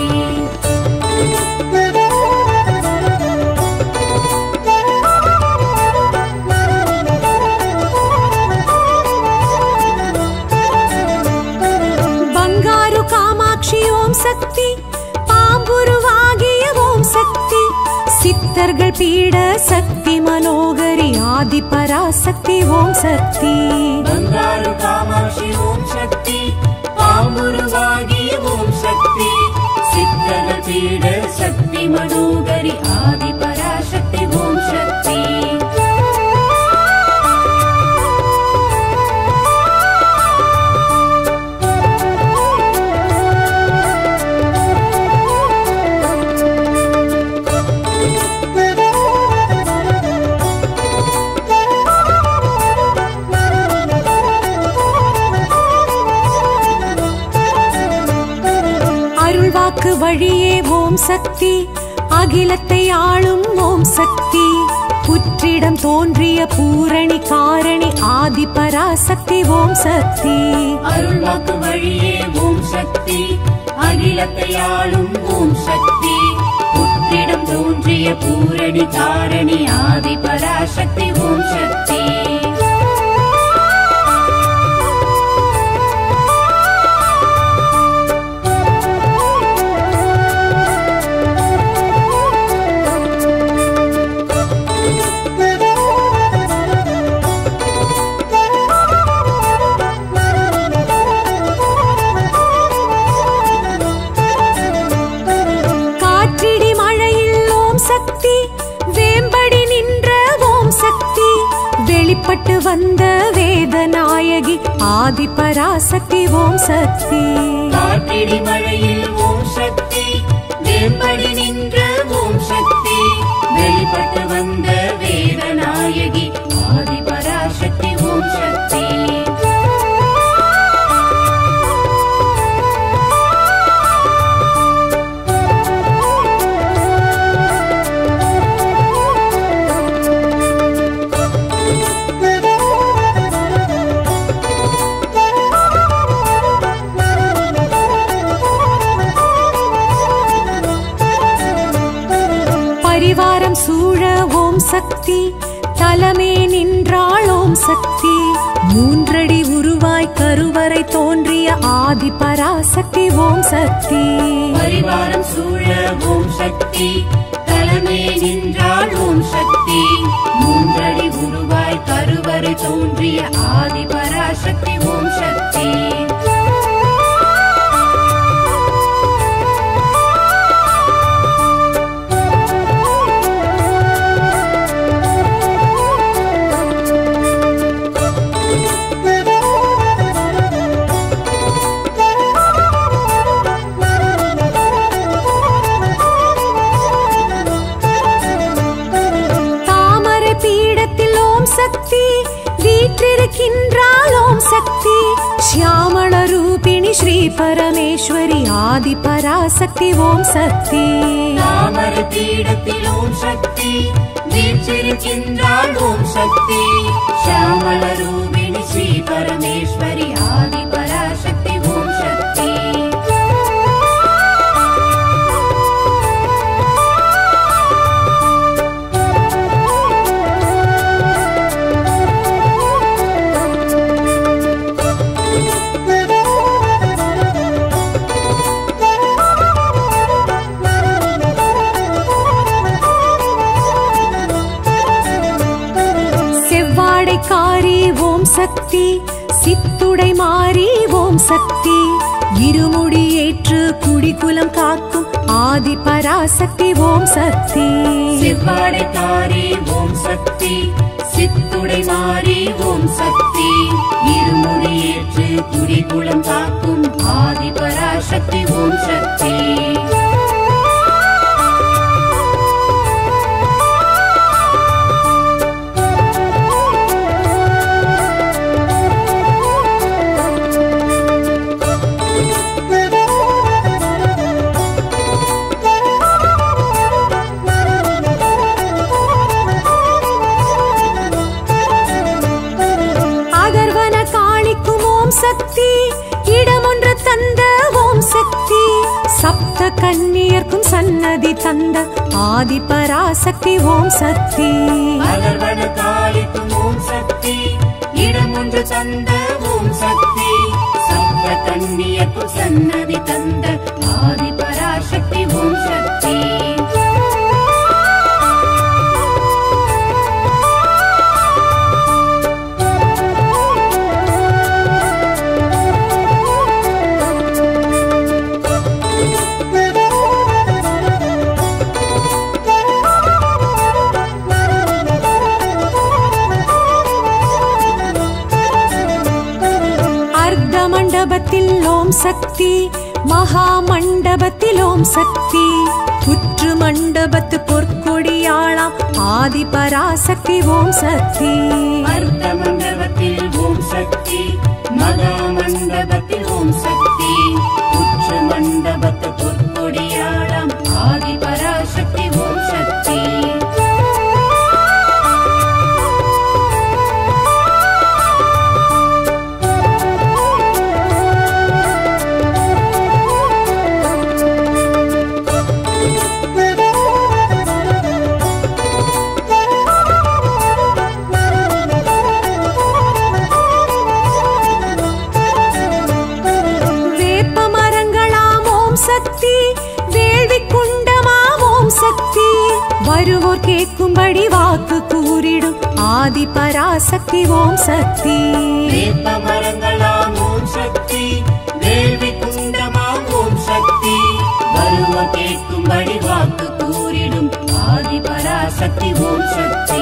ಬಂಗಾರು ಕಾಮಾಕ್ಷಿ ಓಂ சக்தி பாம்புருவாகிய ஓம் சக்தி சித்தர்கள் பீட சக்தி மனோகரி ஆதி பராசக்தி ஓம் சக்தி ಬಂಗಾರು ಕಾಮಾಕ್ಷಿ ಓಂ ಶಕ್ತಿ ಪಾಮುರುವಾಗಿಯ ಓಂ ಶಕ್ತಿ ಸಿದ್ಧನ ಪೀಡ ಶಕ್ತಿ ಮನೋಗರಿ ಆದಿ ಪರಾಶಕ್ತಿ ಓಂ ಶಕ್ತಿ வழியே ஓம் சக்தி அகிலத்தை ஆளும் ஓம் சக்தி புற்றிடம் தோன்றிய பூரணி காரணி ஆதி பராசக்தி ஓம் சக்தி அருள்வாக்கு வழியே ஓம் சக்தி அகிலத்தை ஆளும் ஓம் சக்தி புற்றிடம் தோன்றிய பூரணி காரணி ஆதி பராசக்தி ஓம் சக்தி காற்றிடி மழையில் ஓம் சக்தி வேம்படி நின்ற ஓம் சக்தி வெளிப்பட்டு வந்த வேதநாயகி ஆதி பராசக்தி ஓம் சக்தி காற்றிடி மழையில் ஓம் சக்தி வேம்படி நின்ற ஓம் சக்தி வெளிப்பட்டு வந்த வேதநாயகி ஆதி பராசக்தி ஓம் சக்தி பரிவாரம் சூழ ஓம் சக்தி தலமே நின்றாள் ஓம் சக்தி மூன்றடி உருவாய் கருவறை தோன்றிய ஆதி பராசக்தி ஓம் சக்தி பரிவாரம் சூழ ஓம் சக்தி தலைமை நின்றாள் ஓம் சக்தி மூன்றடி உருவாய் கருவறை தோன்றிய ஆதி பராசக்தி ஓம் சக்தி தாமரை பீடத்தில் ஓம் சக்தி வீற்றிருக்கின்றாள் ஓம் சக்தி சியாமள ரூபிணி ஸ்ரீ பரமேஸ்வரி ஆதி பராசக்தி ஓம் சக்தி தாமரை பீடத்தில் ஓம் சக்தி வீற்றிருக்கின்றாள் ஓம் சக்தி ஷியாமள ரூபிணி ஸ்ரீ பரமேஸ்வரி ஆதி பராசக்தி ஓம் சக்தி செவ்வாடைக்காரி ஓம் சக்தி சித்துடை மாறி ஓம் சக்தி இருமுடி ஏற்று குடிக்குலம் காக்கும் ஆதி பராசக்தி ஓம் சக்தி சிவாடைக்காரி ஓம் சக்தி சித்துடை மாறி ஓம் சக்தி இருமுடி ஏற்று குடிகுளம் காக்கும் ஆதி பராசக்தி ஓம் சக்தி அகர்வன காளிக்கும் ஓம் சக்தி இடமொன்று தந்த ஓம் சக்தி சப்த கன்னியர்க்கும் சன்னதி தந்த ஆதி பராசக்தி ஓம் சக்தி அகர்வன காளிக்கும் ஓம் சக்தி இடம் ஒன்று தந்த ஓம் சக்தி சப்த கண்ணியக்கும் சன்னதி தந்த ஆதி பராசக்தி ஓம் சக்தி அர்த்த மண்டபத்தில் ஓம் சக்தி மகா மண்டபத்தில் ஓம் சக்தி புற்று மண்டபத்து பொற்கொடியாளாம் ஆதி பராசக்தி ஓம் சக்தி அர்த்த மண்டபத்தில் ஓம் சக்தி மகா மண்டபத்தில் ஓம் சக்தி உச்ச மண்டபத்து பொற்கொடியா வருவோர் கேட்கும்படி வாக்கு கூறிடும் ஆதி பராசக்தி ஓம் சக்தி வேப்ப மரங்களாம் ஓம் சக்தி வேள்வி குண்டமாம் ஓம் சக்தி வருவ கேட்கும்படி வாக்கு கூறிடும் ஆதி பராசக்தி ஓம் சக்தி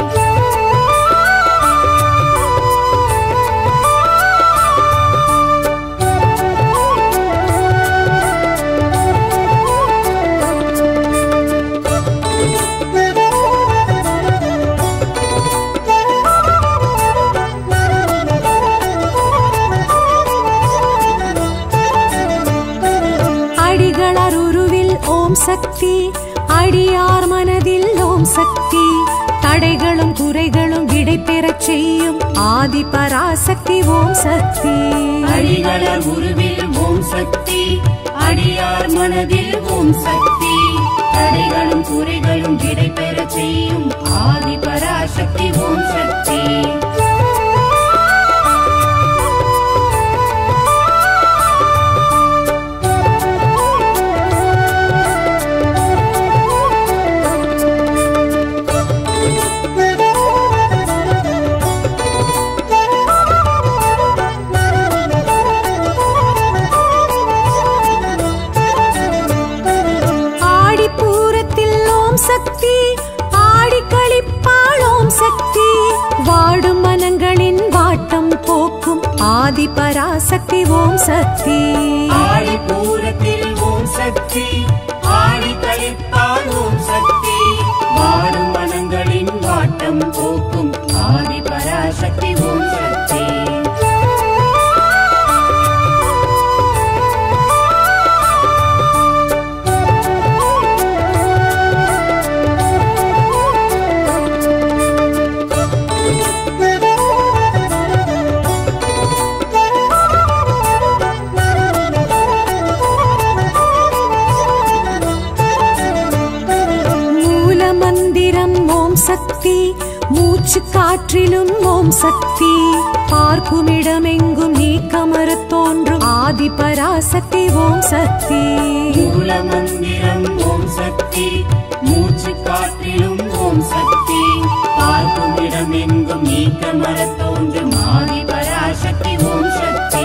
அடிகளர் உருவில் ஓம் சக்தி அடியார் மனதில் ஓம் சக்தி தடைகளும் குறைகளும் விடை பெறச் செய்யும் ஆதி பராசக்தி ஓம் சக்தி அடிகளர் உருவில் ஓம் சக்தி அடியார் மனதில் ஓம் சக்தி தடைகளும் குறைகளும் விடை பெறச் செய்யும் ஆதி பராசக்தி ஓம் சக்தி ஆடிப்பூரத்தில் ஓம் சக்தி ஆடி கழிப்பாள் ஓம் சக்தி வாடும் மனங்களின் வாட்டம் போக்கும் ஆதி பராசக்தி ஓம் சக்தி ஆடி பூரத்தில் ஓம் சக்தி ஆடி கழிப்பால் ஓம் சக்தி வாடும் மனங்களின் வாட்டம் போக்கும் ஆதி பராசக்தி ஓம் சக்தி மூல மந்திரம் ஓம் சக்தி மூச்சு காற்றிலும் ஓம் சக்தி பார்க்குமிடமெங்கும் நீக்கமரத் தோன்றும் ஆதி பராசக்தி ஓம் சக்தி மூல மந்திரம் ஓம் சக்தி மூச்சு காற்றிலும் ஓம் சக்தி பார்க்கும் இடம் எங்கும் நீக்க மரத் தோன்றும் ஆதி பராசக்தி ஓம் சக்தி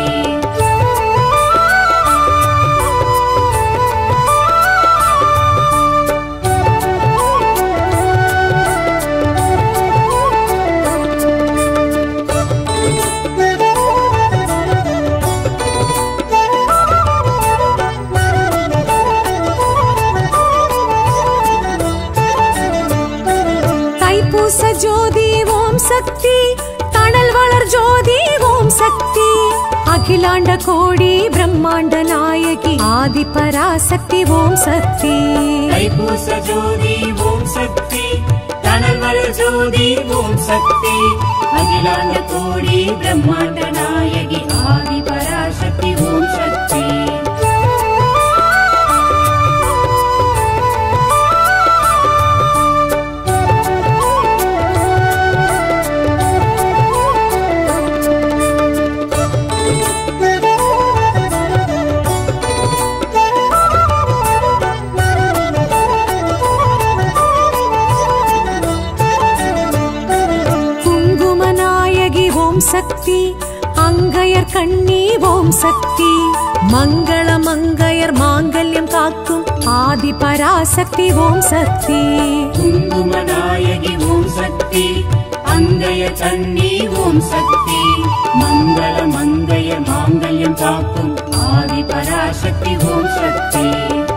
தைப்பூச ஜோதி ஓம் சக்தி தணல் வளர் ஜோதி ஓம் சக்தி அகிலாண்ட கோடி பிரம்மாண்ட நாயகி ஆதி பராசக்தி ஓம் சக்தி தைப்பூச ஜோதி ஓம் சக்தி தனல் வளர் ஜோதி ஓம் சக்தி அகிலாண்ட கோடி பிரம்மாண்ட நாயகி ஆதி பராசக்தி ஓம் சக்தி குங்கும நாயகி ஓம் சக்தி அங்கையர் கண்ணி ஓம் சக்தி மங்கள மங்கையர் மாங்கல்யம் காக்கும் ஆதி பராசக்தி ஓம் சக்தி குங்கும நாயகி ஓம் சக்தி அங்கய கண்ணி ஓம் சக்தி மங்கள மங்கைய மாங்கல்யம் காக்கும் ஆதி பராசக்தி ஓம் சக்தி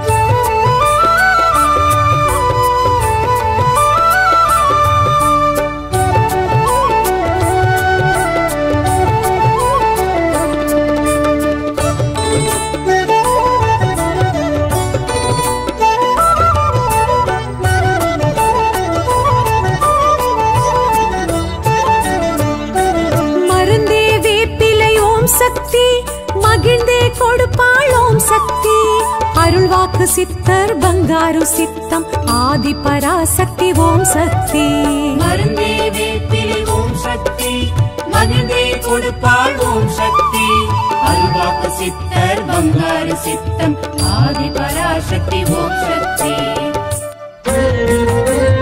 மருந்தே வேப்பிலை ஓம் சக்தி மகிழ்ந்தே கொடுப்பாள் ஓம் சக்தி அருள்வாக்கு சித்தர் பங்காரு சித்தம் ஆதி பராசக்தி ஓம் சக்தி மருந்தே வேப்பிலை ஓம் சக்தி மகிழ்ந்தே கொடுப்பாள் ஓம் சக்தி அல்வாக்கு சித்தர் பங்காரு சித்தம் ஆதி பராசக்தி ஓம் சக்தி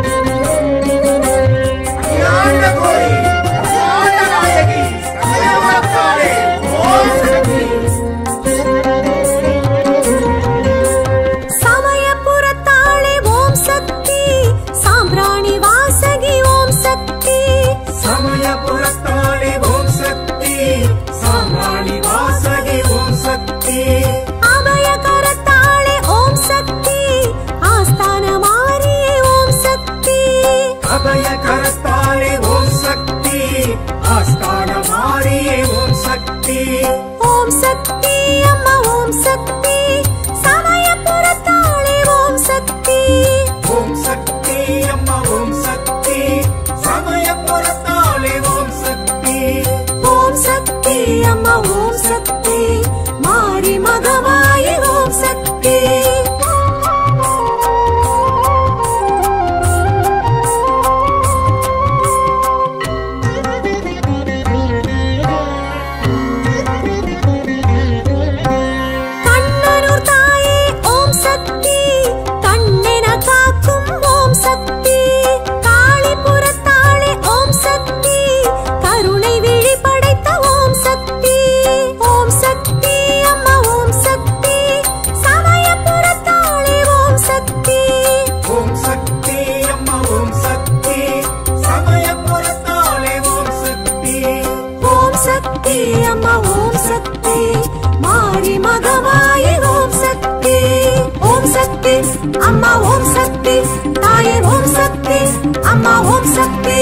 புறத்தாலே ஓம் சக்தி ஆஸ்தான மாறியே ஓம் சக்தி ஓம் சக்தி அம்மா ஓம் சக்தி சமயபுரத்தாளே ஓம் சக்தி ஓம் சக்தி அம்மா ஓம் சக்தி சமய புறத்தாலே ஓம் சக்தி ஓம் சக்தி அம்மா ஓம் சக்தி மாரி மகமாயி ஓம் சக்தி கண்ணனூர் தாயே ஓம் சக்தி கண்ணென காக்கும் ஓம் சக்தி காளிபுரத்தாளே ஓம் சக்தி கருணை விழி படைத்த ஓம் சக்தி ஓம் சக்தி அம்மா ஓம் சக்தி சமயபுரத்தாளே ஓம் சக்தி ஓம் சக்தி அம்மா ஓம் சக்தி சமய புறத்தாலே ஓம் சக்தி ஓம் சக்தி அம்மா ஓம் சக்தி மாரி மகமாயி ஓம் சக்தி ஓம் சக்தி அம்மா ஓம் சக்தி தாயே ஓம் சக்தி அம்மா ஓம் சக்தி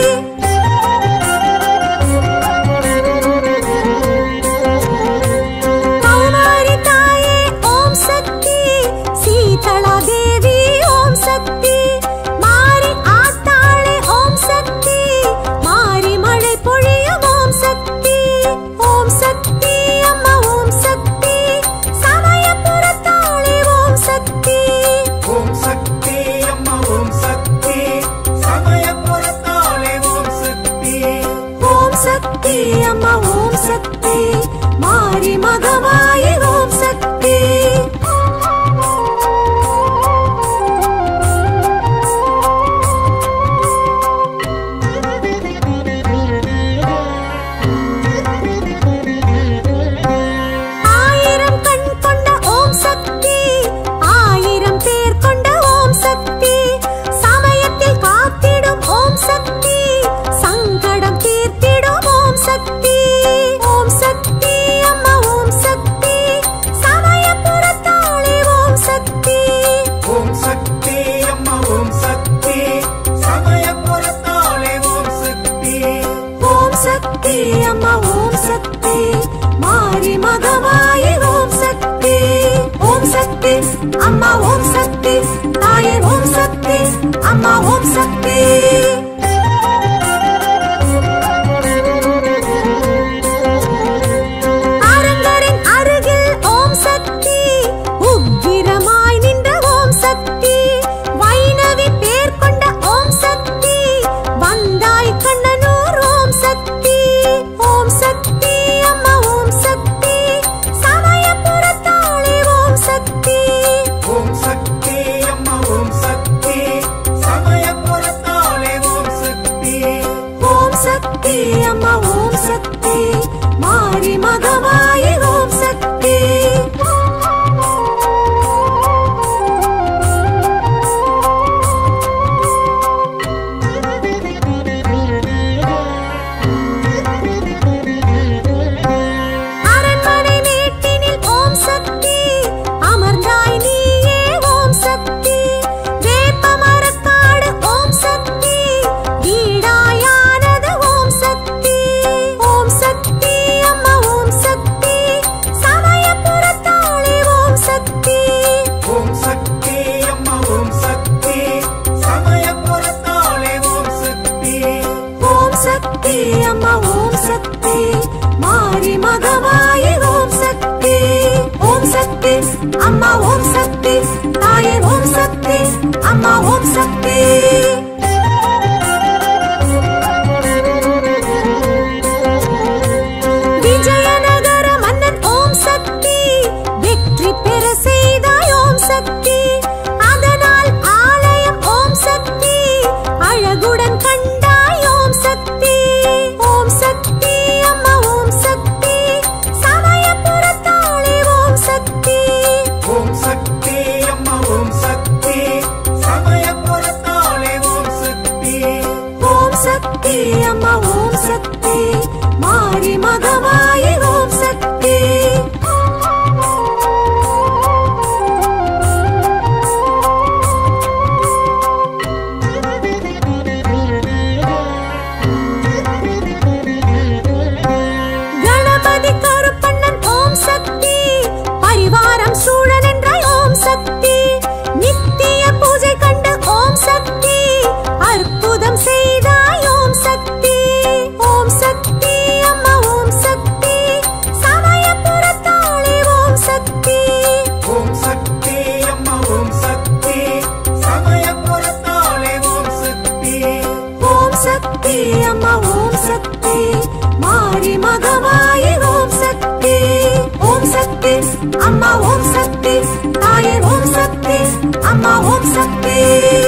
கௌமாரி தாயே ஓம் சக்தி சீதளா தேவி ஓம் சக்தி மாரி ஆத்தாளே ஓம் சக்தி மாரி மழை பொழியும் ஓம் சக்தி ஓம் சக்தி அம்மா ஓம் சக்தி சமயபுரத்தாளே ஓம் சக்தி ஓம் சக்தி அம்மா ஓம் சக்தி சமய புறத்தாலே ஓம் சக்தி ஓம் சக்தி அம்மா ஓம் சக்தி மாரி மகமாயி ஓம் சக்தி ஆயிரம் கண் கொண்ட ஓம் சக்தி ஆயிரம் பேர் கொண்ட ஓம் சக்தி சமயத்தில் காத்திடும் ஓம் சக்தி சங்கடம் தீர்த்திடும் ஓம் சக்தி ஓம் சக்தி அம்மா ஓம் சக்தி சமயபுரத்தாளே ஓம் சக்தி ஓம் சக்தி அம்மா ஓம் சக்தி சமய புறத்தாலே ஓம் சக்தி ஓம் சக்தி அம்மா ஓம் சக்தி மாரி மகமாயி ஓம் சக்தி ஓம் சக்தி அம்மா ஓம் சக்தி தாயே ஓம் சக்தி அம்மா ஓம் சக்தி அரங்கரின் அருகில் ஓம் சக்தி உக்கிரமாய் நின்ற ஓம் சக்தி வைணவி பேர் கொண்ட ஓம் சக்தி வந்தாய் கண்ணனூர் ஓம் சக்தி ஓம் சக்தி அம்மா ஓம் சக்தி சமயபுரத்தாளே ஓம் சக்தி ஓம் சக்தி அம்மா ஓம் சக்தி சமய புறத்தாலே ஓம் சக்தி ஓம் சக்தி அம்மா ஓம் சக்தி மாரி மகமாயி ஓம் சக்தி அரண்மனை மேட்டினில் ஓம் சக்தி அமர்ந்தாய் நீயே ஓம் சக்தி வேப்பமரக்காடு ஓம் சக்தி வீடாயானது ஓம் சக்தி ஓம் சக்தி அம்மா ஓம் சக்தி சமயபுரத்தாளே ஓம் சக்தி ஓம் சக்தி அம்மா ஓம் சக்தி சமய புறத்தாலே ஓம் சக்தி ஓம் சக்தி அம்மா ஓம் சக்தி மாரி மகமாயி ஓம் சக்தி ஓம் சக்தி அம்மா ஓம் சக்தி தாயே ஓம் சக்தி அம்மா ஓம் சக்தி விஜயநகர மன்னன் ஓம் சக்தி வெற்றி பெற செய்தாய் ஓம் சக்தி அதனால் ஆலயம் ஓம் சக்தி அழகுடன் கண்டாய் ஓம் சக்தி ஓம் சக்தி அம்மா ஓம் சக்தி சமயபுரத்தாளே ஓம் சக்தி ஓம் சக்தி அம்மா ஓம் சக்தி சமய புறத்தாலே ஓம் சக்தி ஓம் சக்தி அம்மா ஓம் சக்தி மாரி மகமாயி ஓம் சக்தி சக்தி அம்மா ஓம் சக்தி மாரி மகமாயி ஓம் சக்தி ஓம் சக்தி அம்மா ஓம் சக்தி தாயே ஓம் சக்தி அம்மா ஓம் சக்தி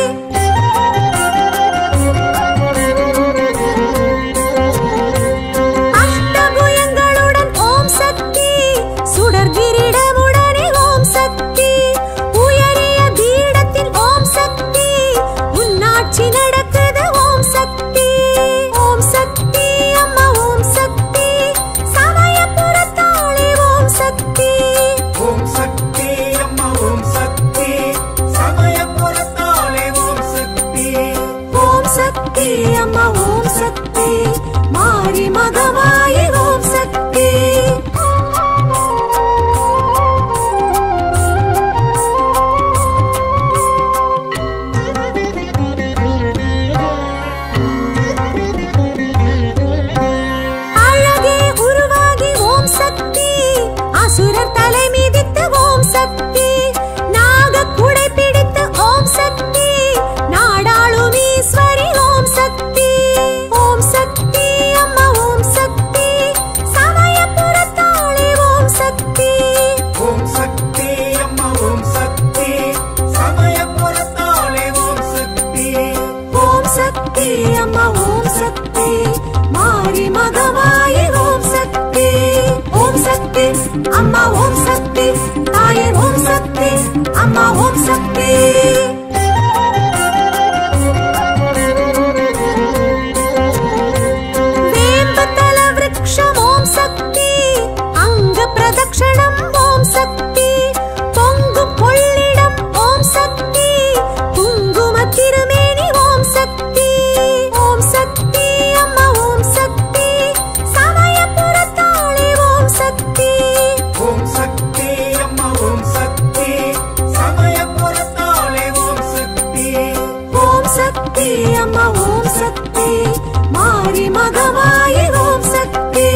அஷ்டபுயங்களுடன் ஓம் சக்தி சுடர் கிரீடமுடனே ஓம் சக்தி உயரிய பீடத்தில் ஓம் சக்தி உன்னாட்சி நடக்குது ஓம் சக்தி ஓம் சக்தி அம்மா ஓம் சக்தி சமயபுரத்தாளே ஓம் சக்தி ஓம் சக்தி அம்மா ஓம் சக்தி சமயபுரத்தாலே ஓம் சக்தி ஓம் சக்தி அம்மா ஓம் சக்தி மாரி மகமாயி ஓம் சக்தி அழகே உருவாகி ஓம் சக்தி அசுரர் தலை மிதித்து ஓம் சக்தி நாக குடை பிடித்து ஓம் சக்தி நாடாளும் ஈஸ்வரி ஓம் சக்தி ஓம் சக்தி அம்மா ஓம் சக்தி சமயபுரத்தாளே ஓம் சக்தி ஓம் சக்தி அம்மா ஓம் சக்தி சமயபுரத்தாலே ஓம் சக்தி ஓம் சக்தி அம்மா ஓம் சக்தி மாரி மகமாயி ஓம் சக்தி ஓம் சக்தி அம்மா ஓம் சக்தி தாயே ஓம் சக்தி அம்மா ஓம் சக்தி வேம்பத்தல விருக்ஷம் ஓம் சக்தி அங்க பிரதக்ஷணம் ஓம் சக்தி பொங்கும் கொள்ளிடம் ஓம் சக்தி குங்கும திருமேனி ஓம் சக்தி ஓம் சக்தி அம்மா ஓம் சக்தி சமயபுரத்தாளே ஓம் சக்தி ஓம் சக்தி அம்மா ஓம் சக்தி சமயபுரத்தாலே ஓம் சக்தி ஓம் சக்தி அம்மா ஓம் சக்தி மாரி மகமாயி ஓம் சக்தி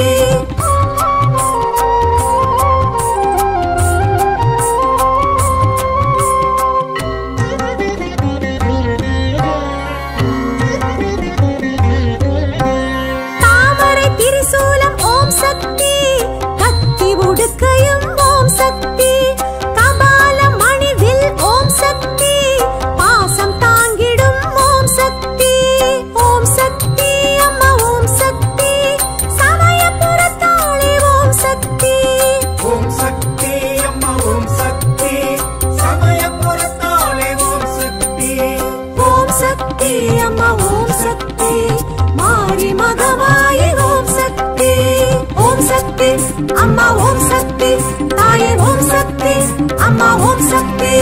தாமரை திரிசூலம் ஓம் சக்தி கத்தி உடுக்கையும் ஓம் சக்தி கபாலம் மணிவில் ஓம் சக்தி பாசம் தாங்கிடும் ஓம் சக்தி ஓம் சக்தி அம்மா ஓம் சக்தி சமயபுரத்தாளே ஓம் சக்தி ஓம் சக்தி அம்மா ஓம் சக்தி சமயபுரத்தாலே ஓம் சக்தி ஓம் சக்தி அம்மா ஓம் சக்தி மாரி மகமாயி ஓம் சக்தி ஓம் சக்தி அம்மா ஓம் சக்தி தாயே ஓம் சக்தி அம்மா ஓம் சக்தி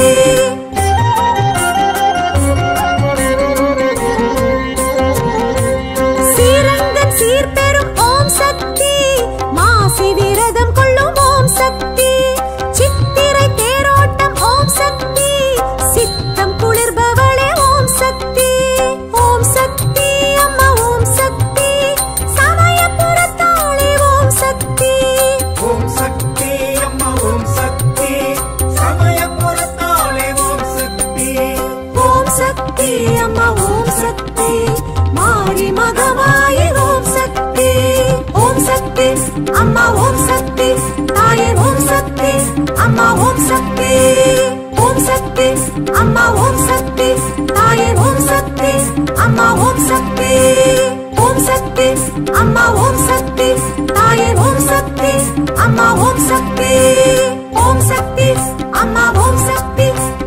சீரங்கன் சீர்பெறும் ஓம் சக்தி மாசி விரதம் கொள்ளும் ஓம் சக்தி சித்திரை தேரோட்டம் ஓம் சக்தி சித்தம் குளிர்பவளே ஓம் சக்தி ஓம் சக்தி அம்மா ஓம் சக்தி சமயபுரத்தாளே ஓம் சக்தி ஓம் சக்தி அம்மா ஓம் சக்தி சமயபுரத்தாலே ஓம் சக்தி ஓம் சக்தி அம்மா ஓம் சக்தி மாரி மகமாயி ஓம் சக்தி ஓம் சக்தி அம்மா ஓம் சக்தி தாயே ஓம் சக்தி அம்மா ஓம் சக்தி ஓம் சக்தி அம்மா ஓம் சக்தி தாயே ஓம் சக்தி அம்மா ஓம் சக்தி ஓம் சக்தி அம்மா ஓம் சக்தி தாயே ஓம் சக்தி அம்மா ஓம் சக்தி ஓம் சக்தி அம்மா ஓம் சக்தி